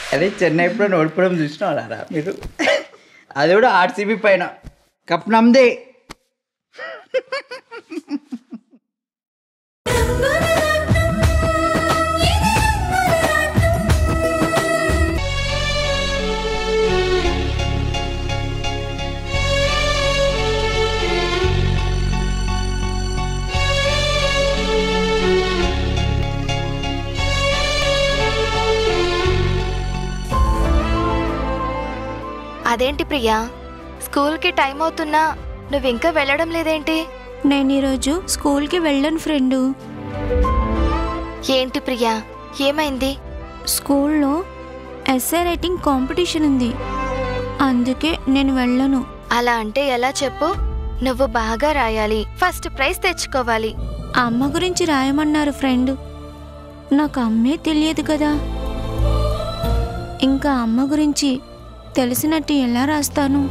అదే చెన్నై ఎప్పుడో ఓడిపోవడం చూసినారా మీరు అది కూడా ఆర్సీబీ పైన కప్ నమ్దే అదేంటి ప్రియా స్కూల్కి టైం అవుతున్నా నువ్వు ఇంకా వెళ్ళడం లేదేంటి నేను ఈరోజు స్కూల్కి వెళ్ళను ఫ్రెండు ఏంటి ప్రియా ఏమైంది స్కూల్లో ఎస్ఏ రైటింగ్ కాంపిటీషన్ ఉంది అందుకే నేను వెళ్ళను అలా అంటే ఎలా చెప్పు నువ్వు బాగా రాయాలి ఫస్ట్ ప్రైజ్ తెచ్చుకోవాలి అమ్మ గురించి రాయమన్నారు ఫ్రెండ్ నాకు అమ్మే తెలియదు కదా ఇంకా అమ్మ గురించి తెలిసినట్టు ఎలా రాస్తాను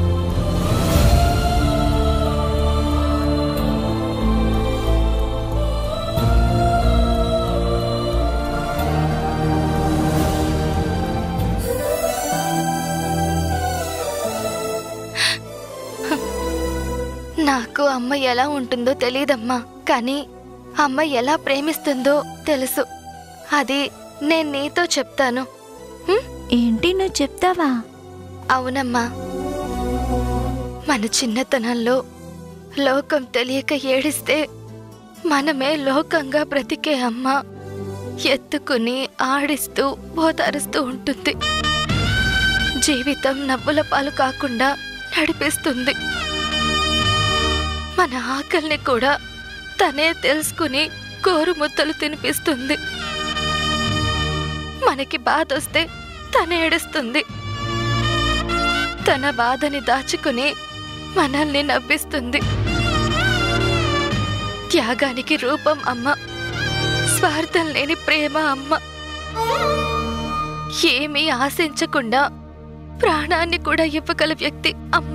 నాకు అమ్మ ఎలా ఉంటుందో తెలియదమ్మా కానీ అమ్మ ఎలా ప్రేమిస్తుందో తెలుసు అది నేను నీతో చెప్తాను హ్మ్? ఏంటి నువ్వు చెప్తావా అవునమ్మా మన చిన్నతనంలో లోకం తెలియక ఏడిస్తే మనమే లోకంగా బ్రతికే అమ్మ ఎత్తుకుని ఆడిస్తూ ఓదారుస్తూ ఉంటుంది జీవితం నవ్వుల పాలు కాకుండా నడిపిస్తుంది మన ఆకలిని కూడా తనే తెలుసుకుని కోరుముద్దలు తినిపిస్తుంది మనకి బాధ వస్తే తనే ఏడుస్తుంది తన బాధని దాచుకుని మనల్ని నవ్విస్తుంది త్యాగానికి రూపం అమ్మ స్వార్థం లేని ప్రేమ అమ్మ ఏమీ ఆశించకుండా ప్రాణాన్ని కూడా ఇవ్వగల వ్యక్తి అమ్మ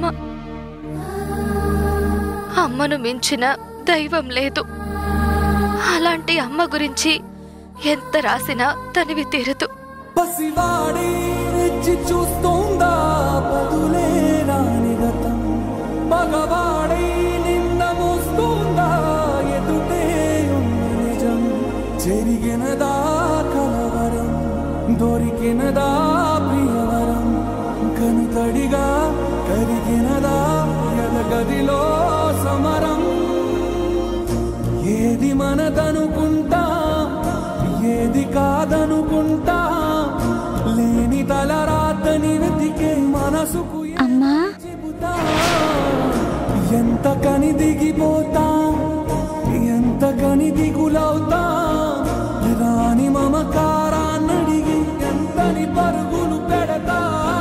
అమ్మను మించిన దైవం లేదు అలాంటి అమ్మ గురించి ఎంత రాసినా తనివి తీరదు పసివాడి రెచ్చి చూస్తోందా బదులే రాని గతం మగవాడై నిన్న మోస్తోందా ఎదుటే ఉన్న నిజం జరిగినదా కలవరం దొరికినదా ప్రియవరం కనుతడిగా కరిగినదా ఎదగదిలో సమరం ఏది మనదనుకుంటా ఏది కాదనుకుంటా లేని తలరాతని వెతికే మనసుకు అమ్మా చెబుతా ఎంత కని దిగిపోతా ఎంత కని దిగులవుతా రాని మమకారాన్నడిగి ఎంతని పరుగులు పెడతా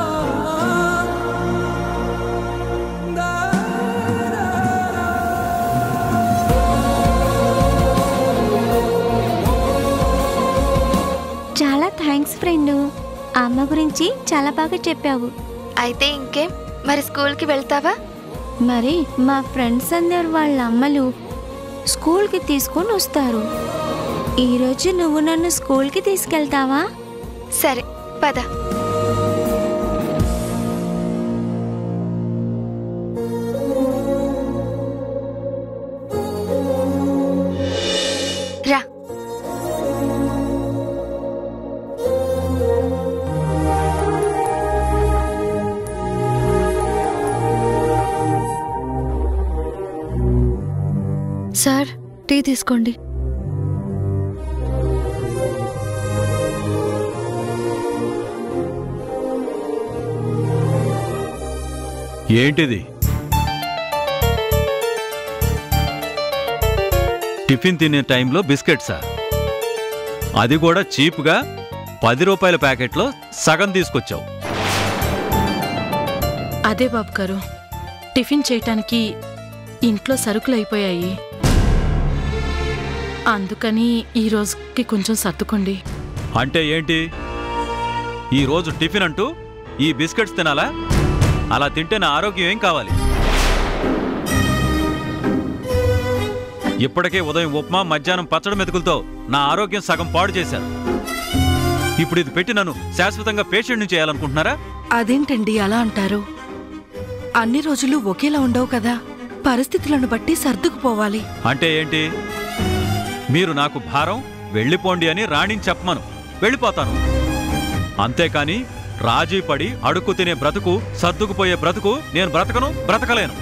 చాలా థ్యాంక్స్ ఫ్రెండు అమ్మ గురించి చాలా బాగా చెప్పావు అయితే ఇంకేం మరి స్కూల్కి వెళ్తావా మరి మా ఫ్రెండ్స్ అందరు వాళ్ళ అమ్మలు స్కూల్కి తీసుకొని వస్తారు ఈరోజు నువ్వు నన్ను స్కూల్కి తీసుకెళ్తావా సరే పద రా సార్ టీ తీసుకోండి ఏంటిది టిఫిన్ తినే టైంలో బిస్కెట్సా అది కూడా చీప్గా పది రూపాయల ప్యాకెట్లో సగం తీసుకొచ్చావు అదే బాబు గారు టిఫిన్ చేయటానికి ఇంట్లో సరుకులు అయిపోయాయి అందుకని ఈ రోజుకి కొంచెం సర్దుకోండి అంటే ఏంటి ఈరోజు టిఫిన్ అంటూ ఈ బిస్కెట్స్ తినాలా అలా తింటే నా ఆరోగ్యం ఏం కావాలి ఇప్పటికే ఉదయం ఉప్మా మధ్యాహ్నం పచ్చడి మెతుకులతో నా ఆరోగ్యం సగం పాడు చేశారు ఇప్పుడు ఇది పెట్టి నన్ను శాశ్వతంగా పేషెంట్ని చేయాలనుకుంటున్నారా అదేంటండి అలా అంటారు అన్ని రోజులు ఒకేలా ఉండవు కదా పరిస్థితులను బట్టి సర్దుకుపోవాలి అంటే ఏంటి మీరు నాకు భారం వెళ్ళిపోండి అని రాణిని చెప్పమను వెళ్ళిపోతాను అంతేకాని రాజీ పడి అడుక్కు తినే బ్రతుకు సర్దుకుపోయే బ్రతుకు నేను బ్రతకను బ్రతకలేను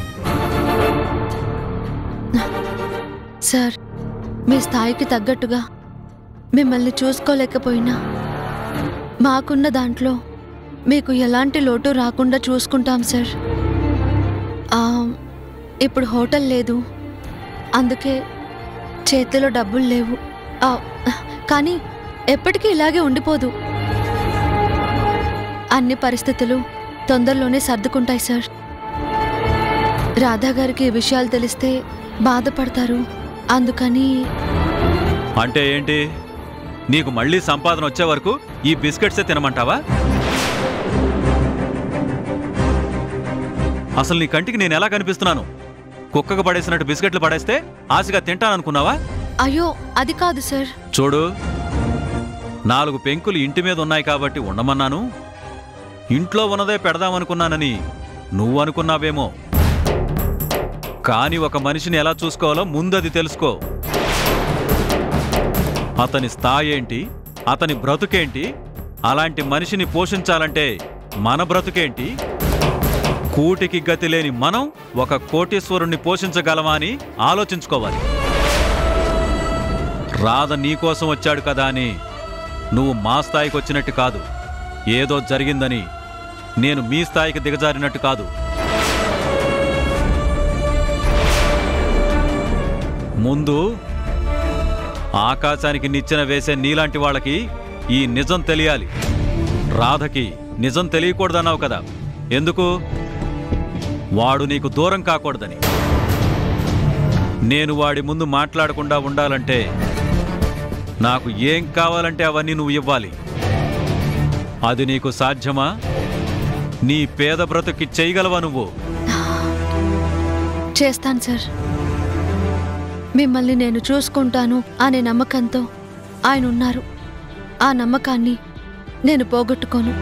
సార్ మీ స్థాయికి తగ్గట్టుగా మిమ్మల్ని చూసుకోలేకపోయినా మాకున్న దాంట్లో మీకు ఎలాంటి లోటు రాకుండా చూసుకుంటాం సార్ ఆ, ఇప్పుడు హోటల్ లేదు అందుకే చేతిలో డబ్బులు లేవు ఆ, కానీ ఎప్పటికీ ఇలాగే ఉండిపోదు అన్ని పరిస్థితులు తొందరలోనే సర్దుకుంటాయి సార్ రాధా గారికి ఈ విషయాలు తెలిస్తే బాధపడతారు అందుకని అంటే ఏంటి నీకు మళ్ళీ సంపాదన వచ్చే వరకు ఈ బిస్కెట్సే తినమంటావా అసలు నీ కంటికి నేను ఎలా కనిపిస్తున్నాను కుక్కకు పడేసినట్టు బిస్కెట్లు పడేస్తే ఆశగా తింటాననుకున్నావా అయ్యో అది కాదు సార్ చూడు నాలుగు పెంకులు ఇంటి మీద ఉన్నాయి కాబట్టి ఉండమన్నాను ఇంట్లో ఉన్నదే పెడదామనుకున్నానని నువ్వు అనుకున్నావేమో కాని ఒక మనిషిని ఎలా చూసుకోవాలో ముందది తెలుసుకో అతని స్థాయి ఏంటి అతని బ్రతుకేంటి అలాంటి మనిషిని పోషించాలంటే మన బ్రతుకేంటి కూటికి గతి లేని మనం ఒక కోటీశ్వరుణ్ణి పోషించగలమా అని ఆలోచించుకోవాలి రాధ నీకోసం వచ్చాడు కదా అని నువ్వు మా స్థాయికి వచ్చినట్టు కాదు ఏదో జరిగిందని నేను మీ స్థాయికి దిగజారినట్టు కాదు ముందు ఆకాశానికి నిచ్చెన వేసే నీలాంటి వాళ్ళకి ఈ నిజం తెలియాలి రాధకి నిజం తెలియకూడదన్నావు కదా ఎందుకు వాడు నీకు దూరం కాకూడదని నేను వాడి ముందు మాట్లాడకుండా ఉండాలంటే నాకు ఏం కావాలంటే అవన్నీ నువ్వు ఇవ్వాలి అది నీకు సాధ్యమా నీ పేద బ్రతుకి చేయగలవా నువ్వు చేస్తాను సార్ మిమ్మల్ని నేను చూసుకుంటాను అనే నమ్మకంతో ఆయన ఉన్నారు ఆ నమ్మకాన్ని నేను పోగొట్టుకోను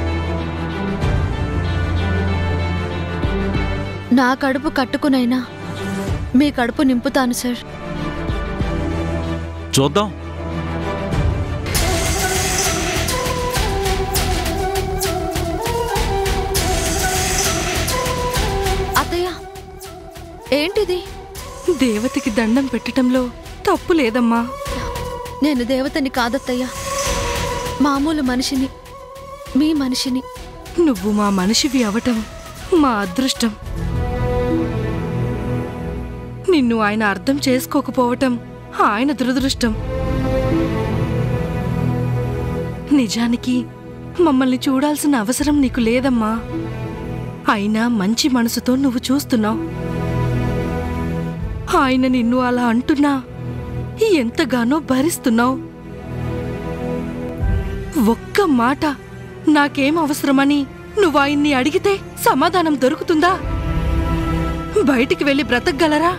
నా కడుపు కట్టుకునైనా మీ కడుపు నింపుతాను సార్ చూద్దాం అత్తయ్య ఏంటిది దేవతకి దండం పెట్టటంలో తప్పు లేదమ్మా నేను దేవతని కాదత్తయ్య మామూలు మనిషిని మీ మనిషిని నువ్వు మా మనిషివి అవటం మా అదృష్టం నిన్ను ఆయన అర్థం చేసుకోకపోవటం ఆయన దురదృష్టం నిజానికి మమ్మల్ని చూడాల్సిన అవసరం నీకు లేదమ్మా అయినా మంచి మనసుతో నువ్వు చూస్తున్నావు ఆయన నిన్ను అలా అంటున్నా ఎంతగానో భరిస్తున్నావు ఒక్క మాట నాకేం అవసరమని నువ్వు ఆయన్ని అడిగితే సమాధానం దొరుకుతుందా బయటికి వెళ్ళి బ్రతకగలరా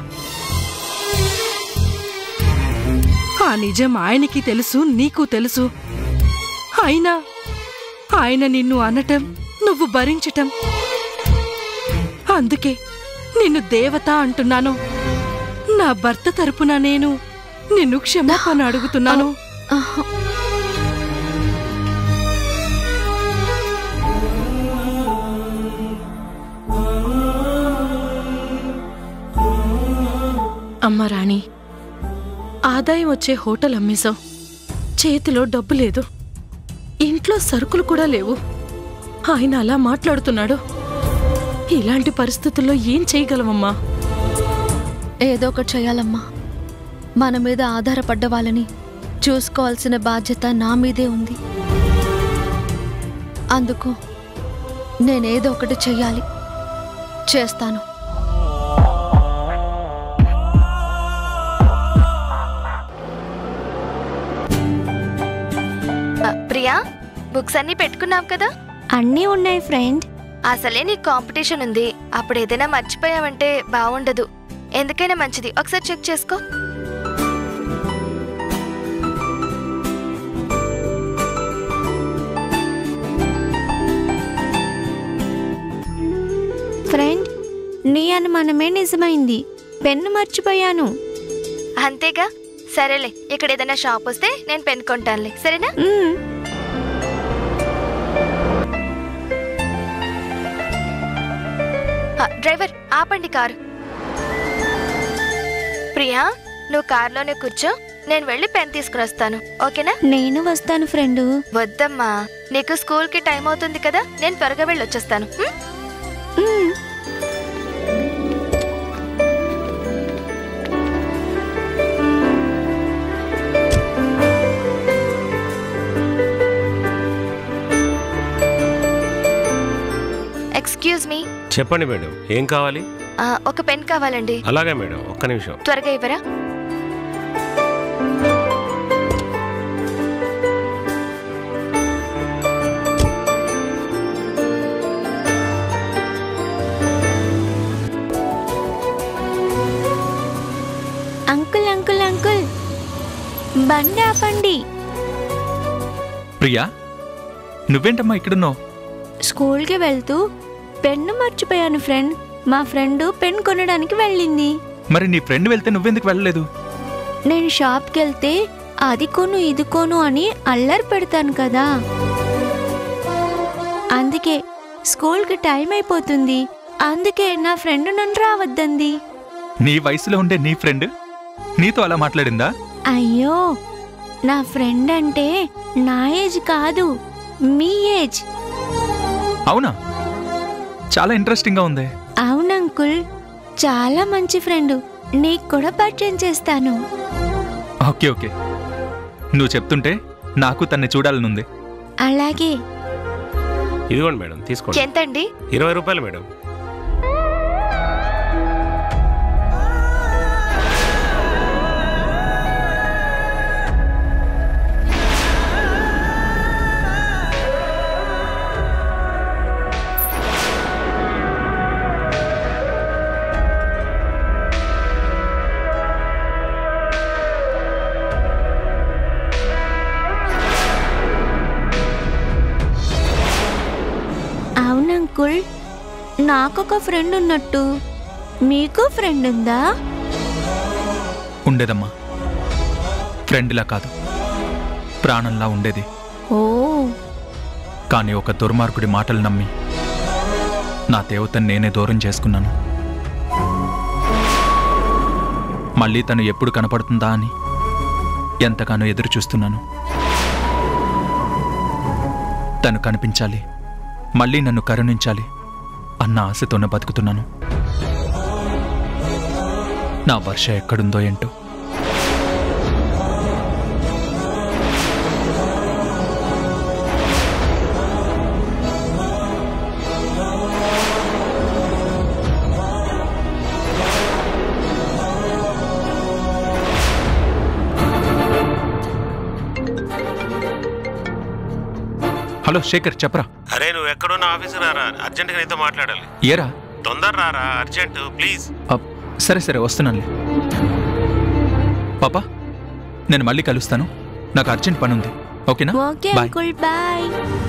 ఆ నిజం ఆయనకి తెలుసు నీకు తెలుసు అయినా ఆయన నిన్ను అనటం నువ్వు భరించటం అందుకే నిన్ను దేవత అంటున్నాను నా భర్త తరపున నేను నిన్ను క్షమాపణ అడుగుతున్నాను ఆహా. అమ్మ రాణి ఆదాయం వచ్చే హోటల్ అమ్మేశావు చేతిలో డబ్బు లేదు ఇంట్లో సరుకులు కూడా లేవు ఆయన అలా మాట్లాడుతున్నాడు ఇలాంటి పరిస్థితుల్లో ఏం చేయగలమమ్మా ఏదో ఒకటి చేయాలమ్మా మన మీద ఆధారపడ్డ వాళ్ళని చూసుకోవాల్సిన బాధ్యత నా మీదే ఉంది అందుకు నేనేదో ఒకటి చెయ్యాలి చేస్తాను ప్రియా బుక్స్ అన్ని పెట్టుకున్నావు కదా అన్నీ ఉన్నాయి ఫ్రెండ్ అసలే నీకు కాంపిటీషన్ ఉంది అప్పుడు ఏదైనా మర్చిపోయావంటే బాగుండదు ఎందుకైనా మంచిది ఒకసారి చెక్ చేసుకో నీ అనుమానమే నిజమైంది పెన్ను మర్చిపోయాను అంతేగా సరేలే ఇక్కడ ఏదైనా షాప్ వస్తే నేను పెన్ కొంటానులే సరేనా మ్మ్. ఆ, డ్రైవర్ ఆపండి కారు ప్రియా నువ్వు కార్లోనే కూర్చో నేను వెళ్ళి పెన్ తీసుకురొస్తాను ఓకేనా నేను వస్తాను ఫ్రెండు వద్దమ్మా నీకు స్కూల్కి టైం అవుతుంది కదా నేను త్వరగా వెళ్ళి వచ్చేస్తాను ఉం? మ్మ్. ఎక్స్క్యూజ్ మీ చెప్పండి మేడం ఏం కావాలి ఆ, ఒక పెన్ కావాలండి అలాగే మేడం ఒక్క నిమిషం త్వరగా ఇవ్వరా అంకుల్ అంకుల్ అంకుల్ బండి ఆపండి ప్రియా నువ్వేంటమ్మా ఇక్కడున్నావు స్కూల్కి వెళ్తూ పెన్ను మర్చిపోయాను ఫ్రెండ్ మా ఫ్రెండ్ పెన్ కొనడానికి వెళ్ళింది మరి నీ ఫ్రెండ్ వెళ్తే నువ్వెందుకు వెళ్ళలేదు నేను షాప్కి వెళ్తే అది కొను ఇది కొను అని అల్లరి పెడతాను కదా అందుకే స్కూల్కి టైం అయిపోతుంది అందుకే నా ఫ్రెండ్ నన్ను రావద్దంది నీ వయసులో ఉండే నీ ఫ్రెండ్ నీతో అలా మాట్లాడిందా అయ్యో నా ఫ్రెండ్ అంటే నా ఏజ్ కాదు మీ ఏజ్ అవునా చాలా ఇంట్రెస్టింగ్గా ఉంది అవునంకుల్ చాలా మంచి ఫ్రెండ్ నీకు కూడా పరిచయం చేస్తాను ఓకే ఓకే నువ్వు చెప్తుంటే నాకు తన్ని చూడాలనుంది అలాగే ఇదిగోండి మేడం తీసుకోండి ఎంతండి ఇరవై రూపాయలు మేడం అవునంకుల్ నాకొక ఫ్రెండ్ ఉన్నట్టు మీకు ఫ్రెండ్ ఉందా ఉండేదమ్మా ఫ్రెండ్లా కాదు ప్రాణంలా ఉండేది ఓ కానీ ఒక దుర్మార్గుడి మాటలు నమ్మి నా దేవతని నేనే దూరం చేసుకున్నాను మళ్ళీ తను ఎప్పుడు కనపడుతుందా అని ఎంతగానో ఎదురు చూస్తున్నాను తను కనిపించాలి మళ్ళీ నన్ను కరుణించాలి అన్న ఆశతోనే బతుకుతున్నాను నా వర్ష ఎక్కడుందో ఏంటో హలో శేఖర్ చెప్పరా అరే నువ్వు ఎక్కడున్న ఆఫీసు రారా అర్జెంట్గా నీతో మాట్లాడాలి ఏరా తొందర రారా అర్జెంట్ ప్లీజ్ అప్, సరే సరే వస్తున్నానులే పాపా నేను మళ్ళీ కలుస్తాను నాకు అర్జెంట్ పని ఉంది ఓకేనా okay bye uncle bye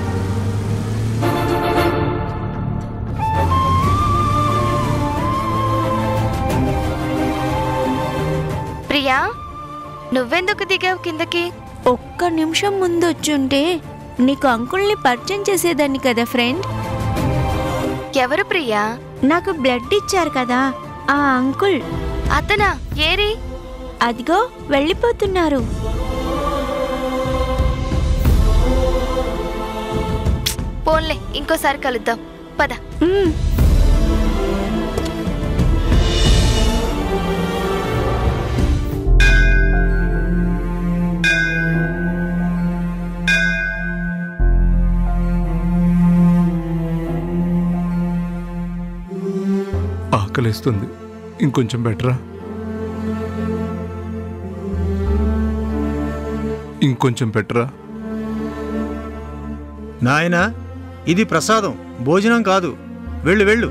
Priya నువ్వెందుకు దిగావు కిందకి ఒక్క నిమిషం ముందు వచ్చుంటే నీకు అంకుల్ని పరిచయం చేసేదాన్ని కదా ఫ్రెండ్ ఎవరు ప్రియా నాకు బ్లడ్ ఇచ్చారు కదా ఆ అంకుల్ అతనా ఏరి అదిగో వెళ్ళిపోతున్నారు పోన్లే ఇంకోసారి కలుద్దాం పద మ్మ్. ఆకలిస్తుంది ఇంకొంచెం బెటరా ఇంకొంచెం బెటరా నాయనా ఇది ప్రసాదం భోజనం కాదు వెళ్ళు వెళ్ళు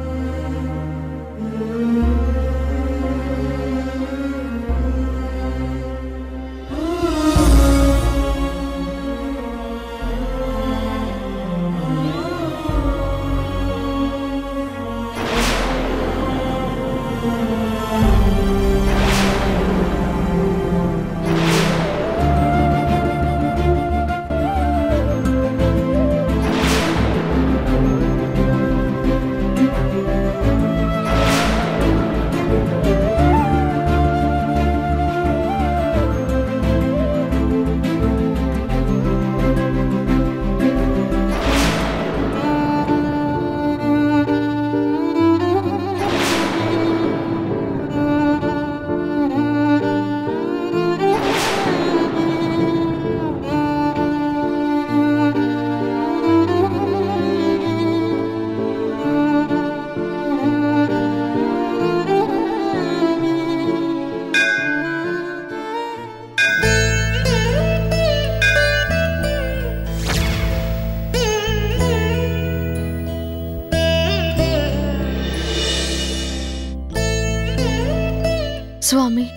స్వామి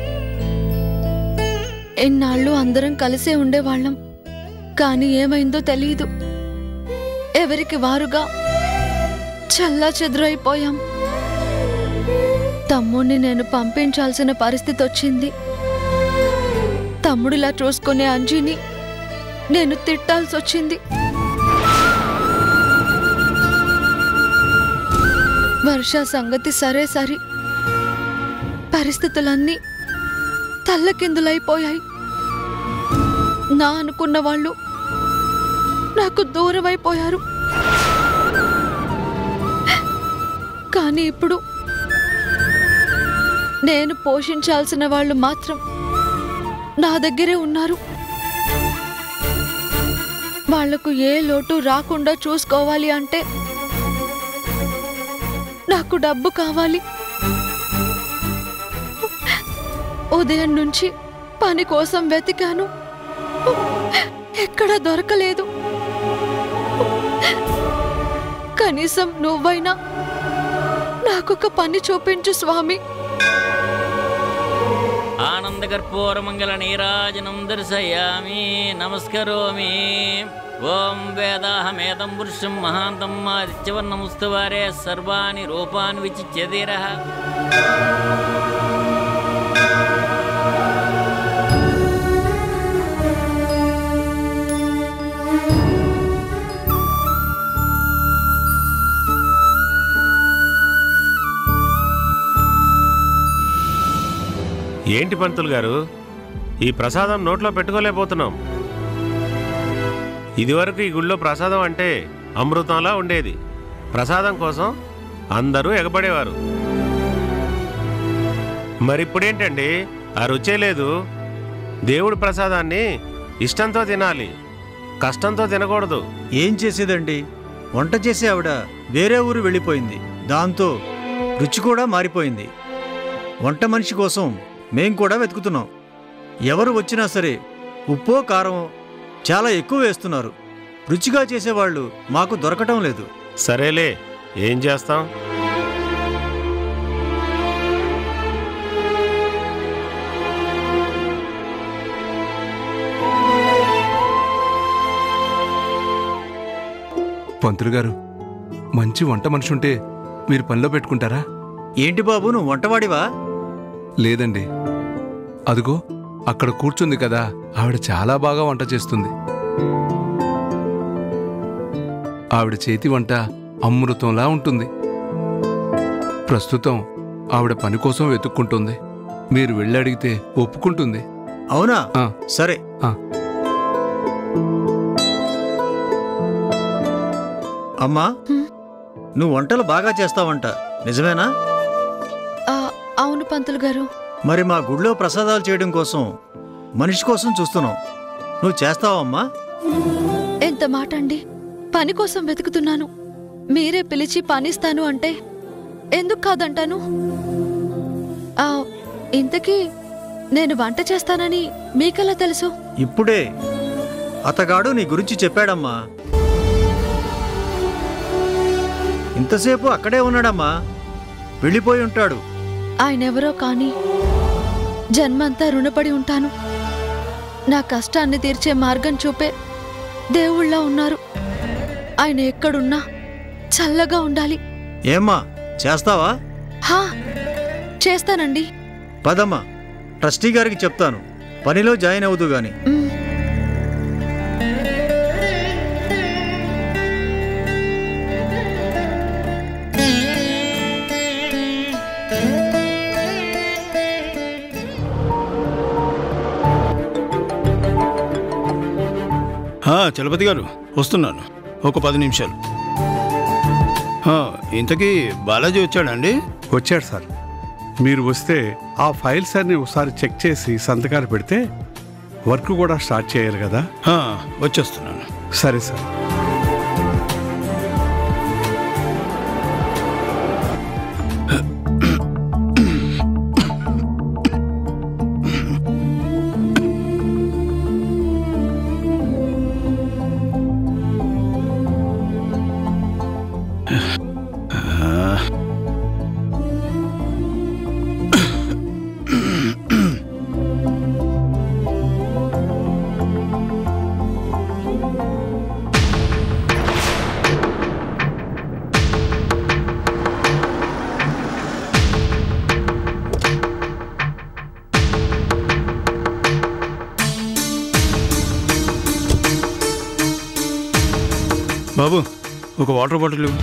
ఎన్నాళ్ళు అందరం కలిసే ఉండేవాళ్ళం కానీ ఏమైందో తెలియదు ఎవరికి వారుగా చల్లా చెదురైపోయాం తమ్ముణ్ణి నేను పంపించాల్సిన పరిస్థితి వచ్చింది తమ్ముడిలా చూసుకునే అంజీని నేను తిట్టాల్సి వచ్చింది వర్ష సంగతి సరే సరి పరిస్థితులన్నీ తల్లకిందులైపోయాయి నా అనుకున్న వాళ్ళు నాకు దూరమైపోయారు కానీ ఇప్పుడు నేను పోషించాల్సిన వాళ్ళు మాత్రం నా దగ్గరే ఉన్నారు వాళ్లకు ఏ లోటు రాకుండా చూసుకోవాలి అంటే నాకు డబ్బు కావాలి ఉదయం నుంచి పని కోసం వెతికాను ఎక్కడా దొరకలేదు కనీసం నువ్వైనా నాకొక పని చూపించు స్వామి ఆనందకర్పూరమంగళ నీరాజనం దర్శయామి నమస్కరోమి ఓం వేదాహమేదం పురుషం మహాంతం ఆదిత్యవర్ణముస్తు వారే సర్వాణి రూపాన్ని విచిత్యధీర ఏంటి పంతులు గారు ఈ ప్రసాదం నోట్లో పెట్టుకోలేకపోతున్నాం ఇదివరకు ఈ గుళ్ళో ప్రసాదం అంటే అమృతంలా ఉండేది ప్రసాదం కోసం అందరూ ఎగబడేవారు మరిప్పుడేంటండి ఆ రుచే లేదు దేవుడి ప్రసాదాన్ని ఇష్టంతో తినాలి కష్టంతో తినకూడదు ఏం చేసేదండి వంట చేసే ఆవిడ వేరే ఊరు వెళ్ళిపోయింది దాంతో రుచి కూడా మారిపోయింది వంట మనిషి కోసం మేం కూడా వెతుకుతున్నాం ఎవరు వచ్చినా సరే ఉప్పో కారమో చాలా ఎక్కువ వేస్తున్నారు రుచిగా చేసేవాళ్ళు మాకు దొరకటం లేదు సరేలే ఏం చేస్తాం పంతులు గారు మంచి వంట మనిషి ఉంటే మీరు పనిలో పెట్టుకుంటారా ఏంటి బాబు నువ్వు వంటవాడివా లేదండి అదిగో అక్కడ కూర్చుంది కదా ఆవిడ చాలా బాగా వంట చేస్తుంది ఆవిడ చేతి వంట అమృతంలా ఉంటుంది ప్రస్తుతం ఆవిడ పని కోసం వెతుక్కుంటుంది మీరు వెళ్ళి అడిగితే ఒప్పుకుంటుంది అవునా సరే అమ్మా నువ్వు వంటలు బాగా చేస్తావంట నిజమేనా ఆ, అవును పంతులు గారు మరి మా గుడిలో ప్రసాదాలు చేయడం కోసం మనిషి కోసం చూస్తున్నాం నువ్వు చేస్తావమ్మా ఎంత మాట అండి పని కోసం వెతుకుతున్నాను మీరే పిలిచి పనిస్తాను అంటే ఎందుకు కాదంటాను ఆ, ఇంతకీ నేను వంట చేస్తానని మీకెలా తెలుసు ఇప్పుడే అతగాడు నీ గురించి చెప్పాడమ్మా ఇంతసేపు అక్కడే ఉన్నాడమ్మా వెళ్ళిపోయి ఉంటాడు ఆయనెవరో కానీ జన్మంతా రుణపడి ఉంటాను నా కష్టాన్ని తీర్చే మార్గం చూపే దేవుళ్ళ ఉన్నారు ఆయన ఎక్కడున్నా చల్లగా ఉండాలి ఏమ్మా చేస్తావా హా చేస్తానండి పదమ్మా ట్రస్టీ గారికి చెప్తాను పనిలో జాయిన్ అవుదు గాని ఆ, చలపతి గారు వస్తున్నాను ఒక పది నిమిషాలు ఆ, ఇంతకీ బాలాజీ వచ్చాడండి వచ్చాడు సార్ మీరు వస్తే ఆ ఫైల్స్ అన్ని ఒకసారి చెక్ చేసి సంతకాలు పెడితే వర్క్ కూడా స్టార్ట్ చేయాలి కదా ఆ, వచ్చేస్తున్నాను సరే సార్ బాబు ఒక వాటర్ బాటిల్ ఇవ్వు.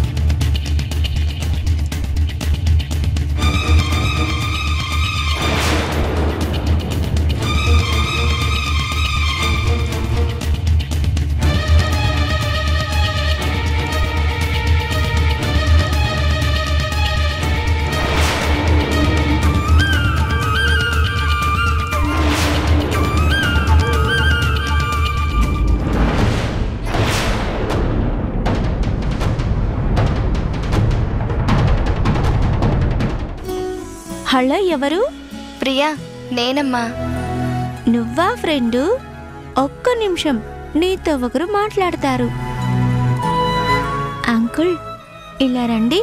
హలో ఎవరు ప్రియా నేనమ్మా నువ్వా ఫ్రెండు ఒక్క నిమిషం నీతో ఒకరు మాట్లాడతారు అంకుల్ ఇలా రండి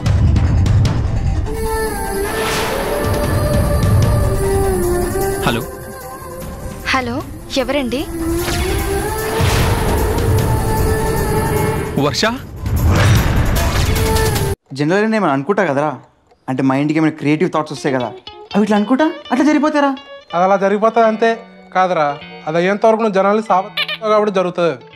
హలో హలో ఎవరండి వర్ష జనరల్గా నేను ఏమైనా అనుకుంటా కదరా అంటే మైండ్కి ఏమైనా క్రియేటివ్ థాట్స్ వస్తాయి కదా అవి ఇట్లా అనుకుంటా అట్లా జరిగిపోతారా అది అలా జరిగిపోతుంది అంతే కాదురా అది అయ్యేంత వరకు నువ్వు జనాలు సాబ కాబట్టి జరుగుతుంది అది.